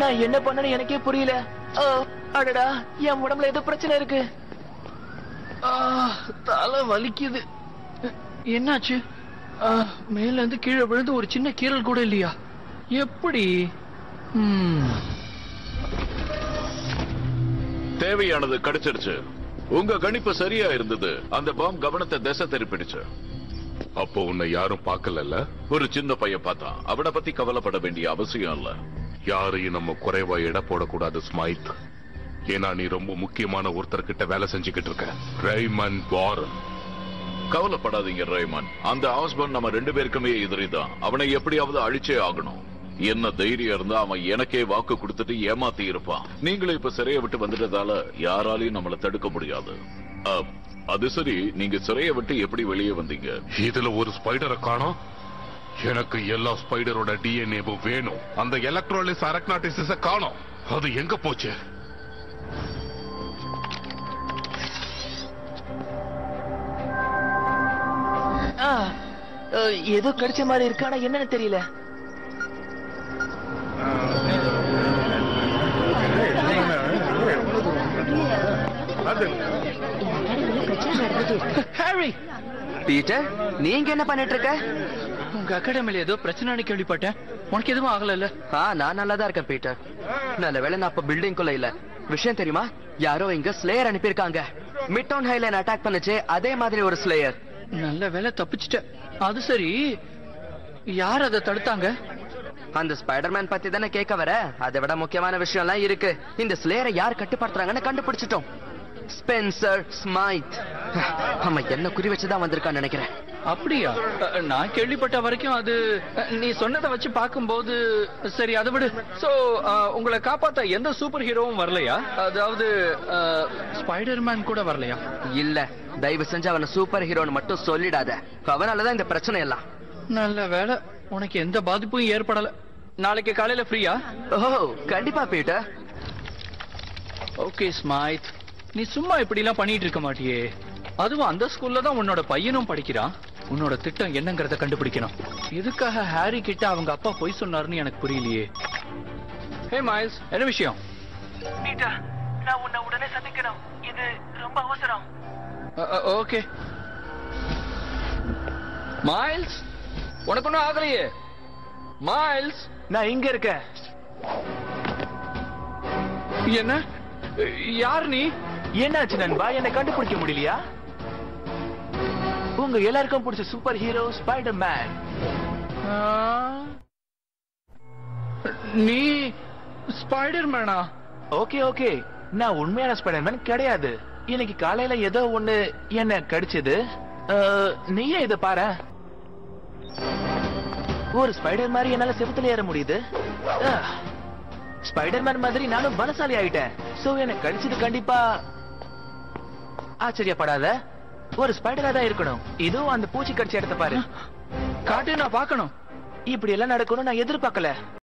நான் என்ன பண்ணனு எனக்கே புரியல ஆ, அடடா என் உடம்புல ஏதோ பிரச்சனை இருக்கு ஆ, தலை வலிக்குது என்னாச்சு ஆ, மேல இருந்து கீழே விழுந்து ஒரு சின்ன கீறல் கூட இல்லையா எப்படி ம், தேவையானது கிடைச்சிருச்சு உங்க கணிப்பு சரியா இருந்தது அந்த பாம் கவனத்தை திசை திருப்பிடுச்சு அப்போ உன்னை யாரும் பார்க்கலல்ல ஒரு சின்ன பையன் பார்த்தான் அவனை பத்தி கவலைப்பட வேண்டிய அவசியம் இல்ல யாரையும் நம்ம குறைவா எடை போடக்கூடாது ஸ்மைத் ஏன்னா நீ ரொம்ப முக்கியமான ஒருத்தர்கிட்ட வேலை செஞ்சுக்கிட்டு இருக்க ரைமன் வாரன் கவலைப்படாதீங்க ரேமன் அந்த ஆஸ்பன் நம்ம ரெண்டு பேருக்குமே எதிரிதான் அவனை எப்படியாவது அழிச்சே ஆகணும் என்ன தைரியம் இருந்தா அவன் எனக்கே வாக்கு கொடுத்துட்டு ஏமாத்தி இருப்பான் நீங்களும் இப்ப சிறையை விட்டு வந்துட்டதால யாராலையும் நம்மள தடுக்க முடியாது அ, அது சரி நீங்க சிறையை விட்டு எப்படி வெளியே வந்தீங்க இதுல ஒரு ஸ்பைடரை காணோம் எனக்கு எல்லா ஸ்பைடரோட டிஎன்ஏவும் வேணும் அந்த எலக்ட்ரோலிஸ் அரக்னாட்டிசிஸ காணோம் அது எங்க போச்சு ஆ, ஆ, ஏதோ கிடைச்ச மாதிரி இருக்கு ஆனா என்னன்னு தெரியல ஹாரி பீட்டர் நீங்க என்ன பண்ணிட்டு இருக்க உங்க அகாடமில ஏதோ பிரச்சனைன்னு கேள்விப்பட்டேன் உனக்கு எதுவும் ஆகல ஆ நான் நல்லா தான் இருக்கேன் பீட்டர் நல்ல வேளை நான் அப்ப பில்டிங் குள்ள இல்ல விஷயம் தெரியுமா யாரோ இங்க ஸ்லேயர் அனுப்பியிருக்காங்க மிட் டவுன் ஹைலைன் அட்டாக் பண்ணுச்சு அதே மாதிரி ஒரு ஸ்லேயர் நல்ல வேலை தப்பிச்சிட்ட அது சரி யார் அதை தடுத்தாங்க அந்த ஸ்பைடர்மேன் பத்தி தானே கேட்க வர அதை விட முக்கியமான விஷயம் எல்லாம் இருக்கு இந்த ஸ்லேயரை யார் கட்டுப்படுத்துறாங்கன்னு கண்டுபிடிச்சிட்டோம் ஸ்பென்சர் ஸ்மைத் அவன் என்ன குறி வச்சுதான் வந்திருக்கான்னு நினைக்கிறேன் அப்படியா அ, நான் கேள்விப்பட்ட வரைக்கும் அது அ, நீ சொன்னதை வச்சு பார்க்கும்போது சரி அதை விடு சோ உங்களை காப்பாத்த எந்த சூப்பர் ஹீரோவும் வரலையா அதாவது ஸ்பைடர்மேன் கூட வரலையா இல்ல தயவு செஞ்சு அவனை சூப்பர் ஹீரோன்னு மட்டும் சொல்லிடாத அவனாலதான் இந்த பிரச்சனை எல்லாம் நல்ல வேலை உனக்கு எந்த பாதிப்பும் ஏற்படல நாளைக்கு காலையில ஃப்ரீயா ஓ கண்டிப்பா பீட்டர் ஓகே ஸ்மைத் நீ சும்மா இப்படி எல்லாம் பண்ணிட்டு இருக்க மாட்டியே அதுவும் அந்த ஸ்கூல்ல தான் உன்னோட பையனும் படிக்கிறான் உன்னோட திட்டம் என்னங்கறத கண்டுபிடிக்கணும் எதுக்காக ஹாரி கிட்ட அவங்க அப்பா பொய் சொன்னாருன்னு எனக்கு புரியலையே ஹே மைல்ஸ் என்ன விஷயம் பீட்டர் நான் உன்னை உடனே சந்திக்கணும் இது ரொம்ப அவசரம் ஓகே மைல்ஸ் உனக்கு ஒன்றும் ஆகலையே மைல்ஸ் நான் இங்க இருக்கேன் என்ன யார் நீ என்னாச்சு நண்பா என்னை கண்டுபிடிக்க முடியலையா உங்க எல்லாருக்கும் பிடிச்ச சூப்பர் ஹீரோ ஸ்பைடர் மேன் ஆ? நீ ஸ்பைடர் மேனா ஓகே ஓகே நான் உண்மையான ஸ்பைடர் மேன் கிடையாது இன்னைக்கு காலையில ஏதோ ஒண்ணு என்ன கடிச்சது அஹ், நீயே இத பாரு ஒரு ஸ்பைடர் மாதிரி என்னால செவுத்துல ஏற முடியுது அஹ், ஸ்பைடர்மேன் மாதிரி நானும் பலசாலி ஆயிட்டேன் சோ எனக்கு கடிச்சது கண்டிப்பா ஆச்சரியப்படாத ஒரு ஸ்பைடரா தான் இருக்கணும் இதுவும் அந்த பூச்சி கடிச்ச இடத்த பாரு காட்டு நான் பார்க்கணும் இப்படி எல்லாம் நடக்கணும் நான் எதிர்பார்க்கல